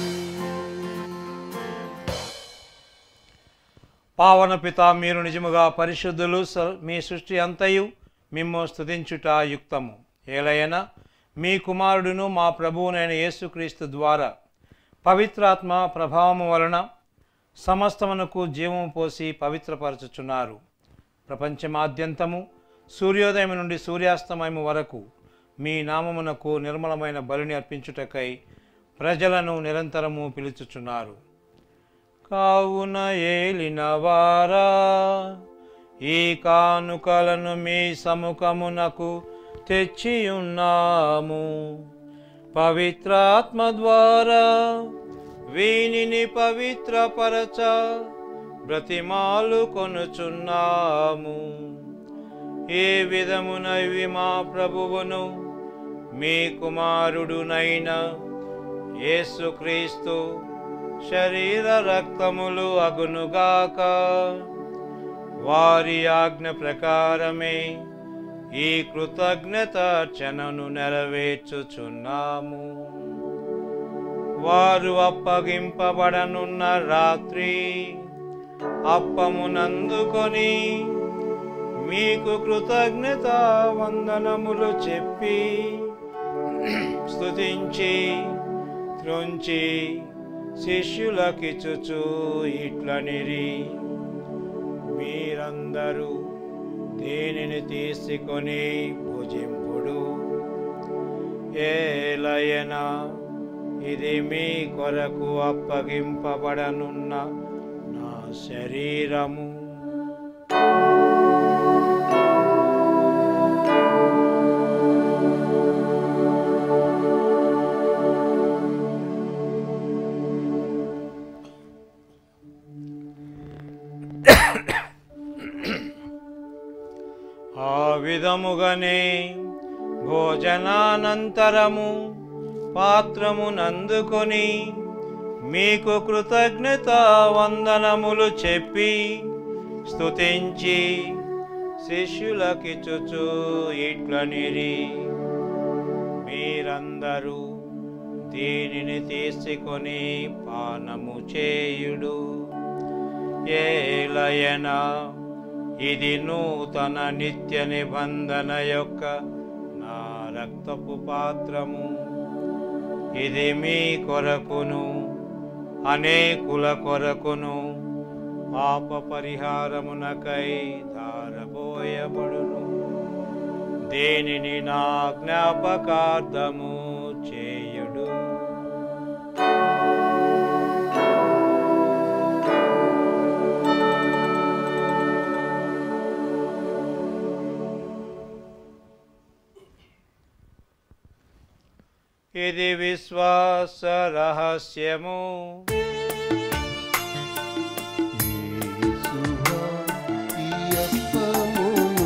పావన పిత మీరు నిజముగా పరిశుద్ధులు స- మీ సృష్టి అంతయు మిమ్ము స్తుతించుట యుక్తము ఏలయన మీ కుమారుడును మా ప్రభువునైన యేసుక్రీస్తు ద్వారా పవిత్రాత్మ ప్రభావము వలన సమస్తమునకు జీవము పోసి పవిత్రపరచుచున్నారు ప్రపంచమాద్యంతము సూర్యోదయం నుండి సూర్యాస్తమయం వరకు మీ నామమునకు నిర్మలమైన బలిని అర్పించుటకై ప్రజలను నిరంతరము పిలుచుచున్నారు కావున ఏలిన వారా ఈ కానుకలను మీ సముఖమునకు తెచ్చియున్నాము పవిత్రాత్మ ద్వారా వీనిని పవిత్రపరచ బ్రతిమాలు కొనుచున్నాము ఏ విధమున ఇవి మా ప్రభువును మీ కుమారుడునైన యేసుక్రీస్తు శరీర రక్తములు అగునుగాక వారి ఆజ్ఞ ప్రకారమే ఈ కృతజ్ఞత అర్చనను నెరవేర్చుచున్నాము వారు అప్పగింపబడనున్న రాత్రి అప్పమునందుకొని మీకు కృతజ్ఞత వందనములు చెప్పి స్తుతించి త్రుంచి శిష్యులకిచ్చుచు ఇట్లనిరి మీరందరూ దేనిని తీసుకొని భుజింపుడు ఏలయనా ఇది మీ కొరకు అప్పగింపబడనున్న నా శరీరము ఆ విధముగానే భోజనానంతరము పాత్రమునందుకొని మీకు కృతజ్ఞత వందనములు చెప్పి స్తుతించి శిష్యులకిచ్చుచు ఇట్లనిరి మీరందరూ దీనిని తీసుకొని పానము చేయుడు ఏలయనా ఇది నూతన నిత్య నిబంధన యొక్క నా రక్తపు పాత్రము ఇది మీ కొరకును అనేకుల కొరకును పాప పరిహారమునకై ధారపోయబడును దేనిని నా జ్ఞాపకార్థము చేయుడు ఇది విశ్వాస రహస్యము యేసువా, ఈ అప్పమును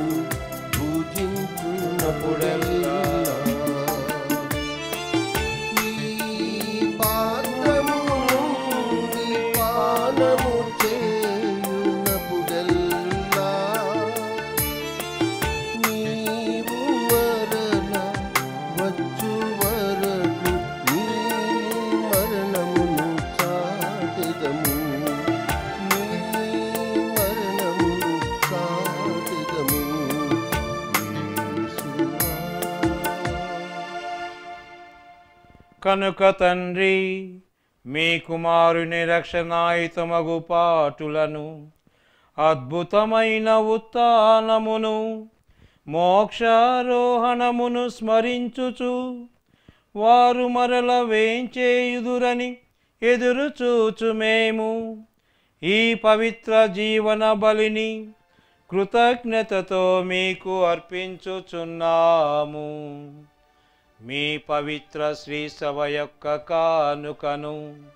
భుజించున్నప్పుడెల్లా ఈ పాత్రము నుండి పానము చేయున్నప్పుడెల్లా నీవు మరల వచ్చు వరకు నీ మరణమును చాటెదము నీ మరణమును చాటెదము యేసువా. కనుక తండ్రి మీ కుమారుని రక్షణాయుతమగు పాటులను అద్భుతమైన ఉత్థానమును మోక్షారోహణమును స్మరించుచు వారు మరల వేంచేయుదురని ఎదురు చూచు మేము ఈ పవిత్ర జీవన బలిని కృతజ్ఞతతో మీకు అర్పించుచున్నాము మీ పవిత్ర శ్రీ సభ యొక్క కానుకను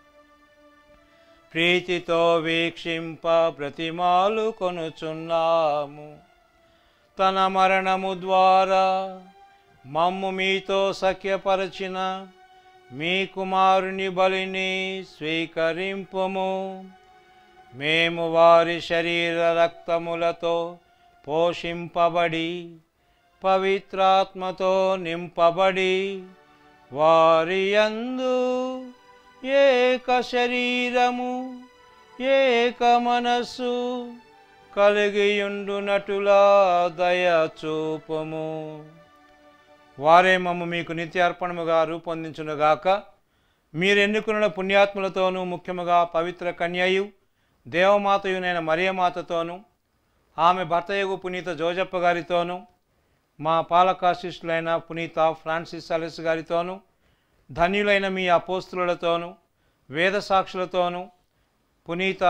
ప్రీతితో వీక్షింప ప్రతిమాలు కొనుచున్నాము తన మరణము ద్వారా మమ్ము మీతో సఖ్యపరచిన మీ కుమారుని బలిని స్వీకరింపుము మేము వారి శరీర రక్తములతో పోషింపబడి పవిత్రాత్మతో నింపబడి వారి యందు ఏక శరీరము ఏక మనస్సు కలిగియుండునటులా దయ చూపుము వారే మమ్మ మీకు నిత్యార్పణముగా రూపొందించునుగాక మీరు ఎన్నుకున్న పుణ్యాత్ములతోనూ ముఖ్యముగా పవిత్ర కన్యయు దేవమాతయునైన మరియమాతతోనూ ఆమె భర్తయగు పునీత జోజప్ప గారితోనూ మా పాలకాశిష్యులైన పునీత ఫ్రాన్సిస్ అలెస్ గారితోనూ ధన్యులైన మీ అపోస్తులతోనూ వేద సాక్షులతోనూ పునీత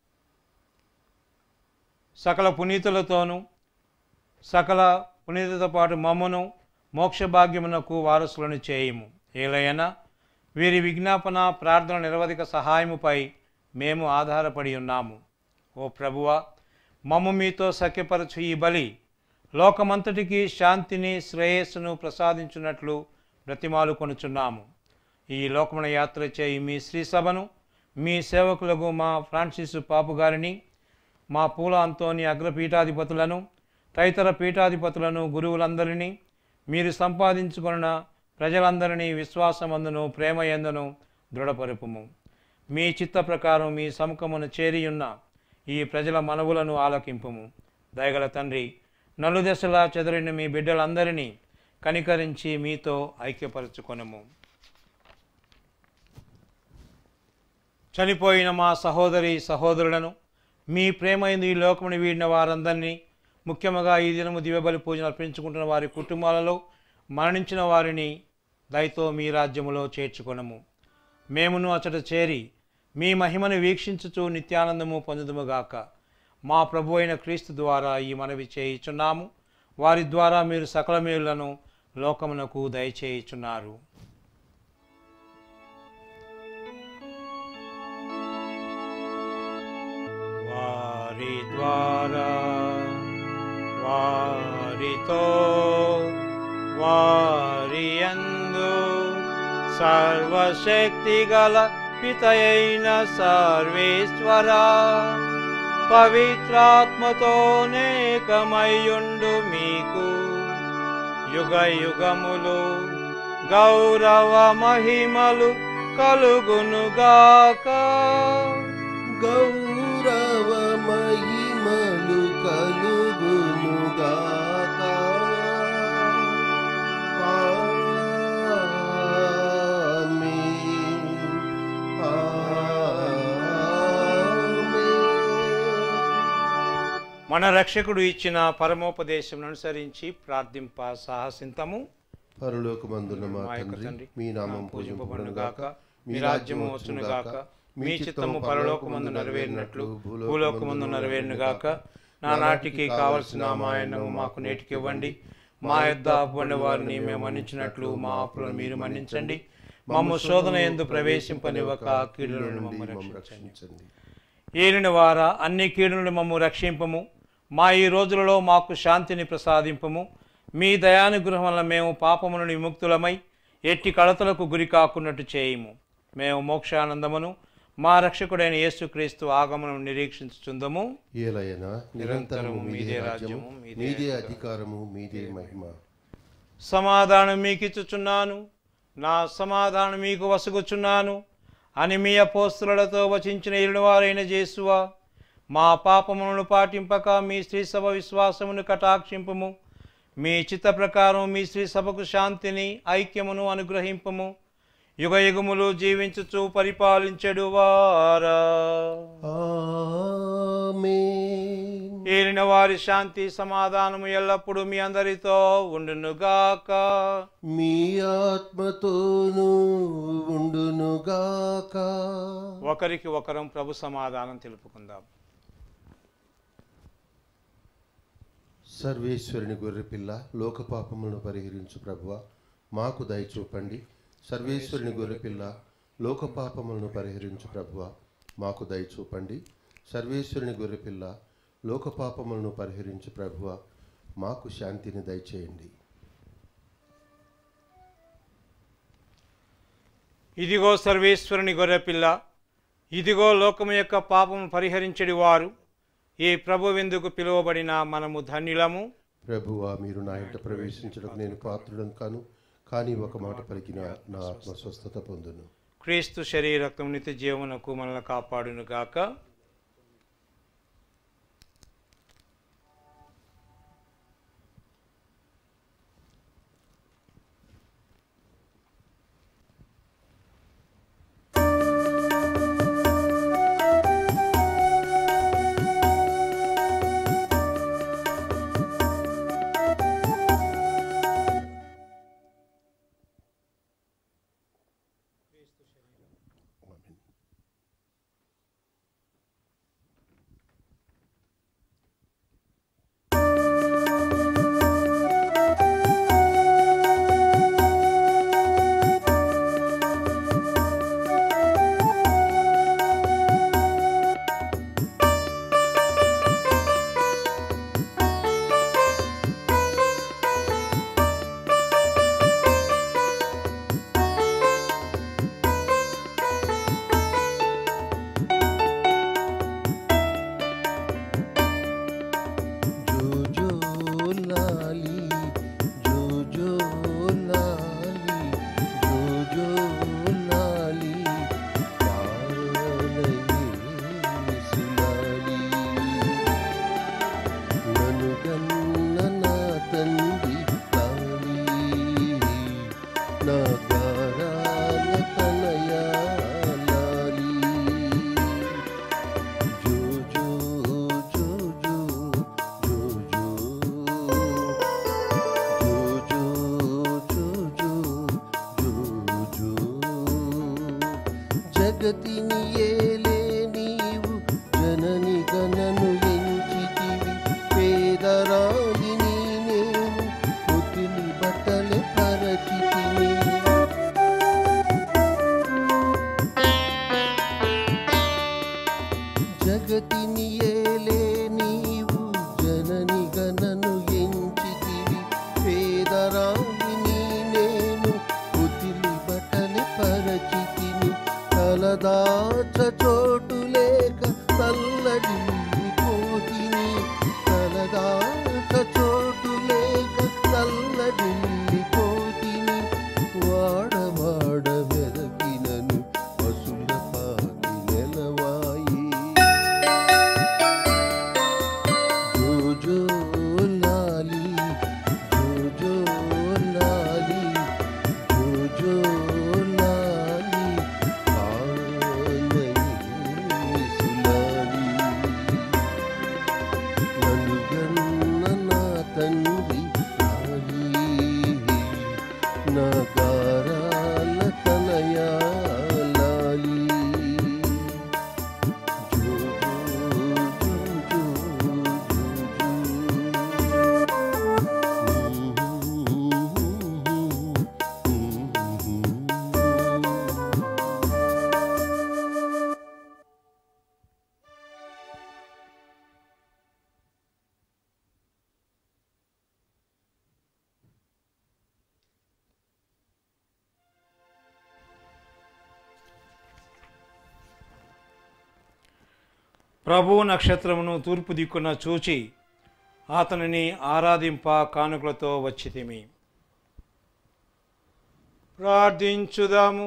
సకల పునీతులతోనూ సకల పునీతతో పాటు మమ్మను మోక్ష భాగ్యమునకు వారసులను చేయుము ఏలైనా వీరి విజ్ఞాపన ప్రార్థన నిరవధిక సహాయముపై మేము ఆధారపడి ఉన్నాము ఓ ప్రభువ మమ్ము మీతో సఖ్యపరచు ఈ బలి లోకమంతటికి శాంతిని శ్రేయస్సును ప్రసాదించున్నట్లు బ్రతిమాలు కొనుచున్నాము ఈ లోకమున యాత్ర చేయి మీ శ్రీ సభను మీ సేవకులకు మా ఫ్రాన్సిస్ పాపు గారిని మా పూల అంతోని అగ్రపీఠాధిపతులను తదితర పీఠాధిపతులను గురువులందరినీ మీరు సంపాదించుకున్న ప్రజలందరినీ విశ్వాసమందును ప్రేమ ఎందును దృఢపరుపుము మీ చిత్త ప్రకారం మీ సముఖమును చేరియున్న ఈ ప్రజల మనవులను ఆలకింపుము దయగల తండ్రి నలుదశలా చెదరిన మీ బిడ్డలందరినీ కనికరించి మీతో ఐక్యపరచుకొనము చనిపోయిన మా సహోదరి సహోదరులను మీ ప్రేమైంది ఈ లోకముని వీడిన వారందరినీ ముఖ్యంగా ఈ దినము దివ్యబలి పూజను అర్పించుకుంటున్న వారి కుటుంబాలలో మరణించిన వారిని దయతో మీ రాజ్యములో చేర్చుకొనము మేమును అచట చేరి మీ మహిమను వీక్షించుచు నిత్యానందము పొందుదుముగాక మా ప్రభు అయిన క్రీస్తు ద్వారా ఈ మనవి చేయుచున్నాము వారి ద్వారా మీరు సకల మేలులను లోకమునకు దయచేయుచున్నారు వారి ద్వారా వారితో వారి యందు సర్వశక్తి గల పితయైన సర్వేశ్వర పవిత్రాత్మతో నేకమయ్యుండు మీకు యుగ యుగములు గౌరవ మహిమలు కలుగునుగాక గౌరవ మహిమలు కలుగునుగాక ఆమేన్. ఆమేన్. మన రక్షకుడు ఇచ్చిన పరమోపదేశం అనుసరించి ప్రార్థింప సాహసింతము పరలోకమందున్న మా మా యొక్క తండ్రి తండ్రి, మీ నామం పూజింపబడును పూజింపబడును గాక గాక మీ రాజ్యము వచ్చును గాక మీ చిత్తము పరలోకమందు నెరవేరినట్లు భూలోకమందు నెరవేరును గాక నా నాటికి కావలసిన మా అన్నము మాకు నేటికి ఇవ్వండి మా యొద్ద అప్పుండే వారిని మేము మన్నించినట్లు మా అప్పులను మీరు మన్నించండి మమ్ము శోధన ఎందు ప్రవేశింపనివ్వక కీడుల నుండి మమ్ము రక్షించండి ఏలిన వార అన్ని కీడు నుండి మమ్ము రక్షింపము మా ఈ రోజులలో మాకు శాంతిని ప్రసాదింపము మీ దయానుగ్రహం వల్ల మేము పాపము నుండి విముక్తులమై ఎట్టి కడతలకు గురి కాకున్నట్టు చేయము మేము మోక్షానందమును మా రక్షకుడైన యేసుక్రీస్తు ఆగమనం నిరీక్షించుచుందము ఏలయన నిరంతరము మీదే రాజ్యము మీదే అధికారము మీదే మహిమ సమాధానం మీకు ఇచ్చుచున్నాను నా సమాధానం మీకు వసుగుచున్నాను అని మీ అపోస్తులతో వచించిన ఇరువారైన జేసువా మా పాపములను పాటింపక మీ స్త్రీ సభ విశ్వాసమును కటాక్షింపము మీ చిత్త ప్రకారం మీ స్త్రీ సభకు శాంతిని ఐక్యమును అనుగ్రహింపము యుగ యుగములు జీవించుచు పరిపాలించడు వారా ఆమేన్ ఏలిన వారి శాంతి సమాధానము ఎల్లప్పుడూ మీ అందరితో ఉండునుగాక మీ ఆత్మతోనూ ఉండునుగాక ఒకరికి ఒకరం ప్రభు సమాధానం తెలుపుకుందాం సర్వేశ్వరుని గొర్రెపిల్ల లోక పాపములను పరిహరించు ప్రభువ మాకు దయ చూపండి సర్వేశ్వరుని గొర్రెపిల్ల లోక పాపములను పరిహరించు ప్రభువ మాకు దయ చూపండి సర్వేశ్వరుని గొర్రెపిల్ల లోక పాపములను పరిహరించు ప్రభువ మాకు శాంతిని దయచేయండి ఇదిగో సర్వేశ్వరుని గొర్రెపిల్ల ఇదిగో లోకము యొక్క పాపము పరిహరించడి వారు ఈ ప్రభు విందుకు పిలువబడిన మనము ధన్యులము ప్రభువా మీరు నా ఇంట ప్రవేశించడానికి నేను పాత్రుడను కాను కానీ ఒక మాట పలికిన నా ఆత్మ స్వస్థత పొందును క్రీస్తు శరీరకం నిత్య జీవనకు మనల్ని కాపాడును గాక చోటు లేక తల్లడిల్లిపోతిని వాడవాడ వెదకినను పశుల పాకి నెలవాయి జోజో లాలి జోజో లాలి జోజో లాలి ఆలయేసులాలి నన్ను గన్న నా తండ్రి లాలి నా కారాల తనయా లాలి జో జో జో ప్రభు నక్షత్రమును తూర్పు దిక్కున చూచి అతనిని ఆరాధింప కానుకలతో వచ్చితిమి ప్రార్థించుదాము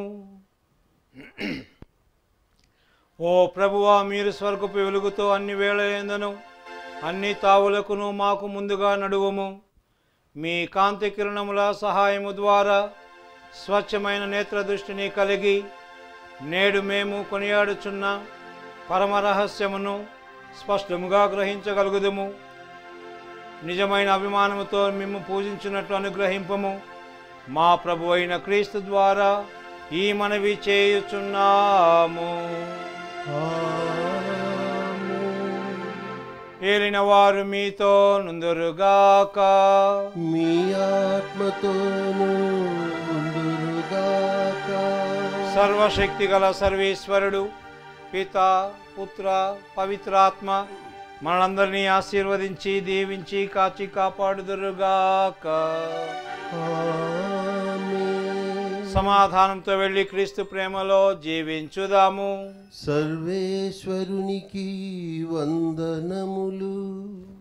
ఓ ప్రభువా మీరు స్వర్గపు వెలుగుతో అన్ని వేళయందను అన్ని తావులకును మాకు ముందుగా నడువము మీ కాంతి కిరణముల సహాయము ద్వారా స్వచ్ఛమైన నేత్ర దృష్టిని కలిగి నేడు మేము కొనియాడుచున్న పరమ రహస్యమును స్పష్టముగా గ్రహించగలుగుదము నిజమైన అభిమానముతో మేము పూజించినట్లు అనుగ్రహింపము మా ప్రభు అయిన క్రీస్తు ద్వారా ఈ మనవి చేయుచున్నాము ఏలిన వారు మీతో నుందురుగాక మీ ఆత్మతోనూ ఉండురుగాక సర్వశక్తి గల సర్వేశ్వరుడు పిత పుత్ర పవిత్రాత్మ మనందరినీ ఆశీర్వదించి దీవించి కాచి కాపాడుదురుగాక ఆమేన్. సమాధానంతో వెళ్ళి క్రీస్తు ప్రేమలో జీవించుదాము సర్వేశ్వరునికి వందనములు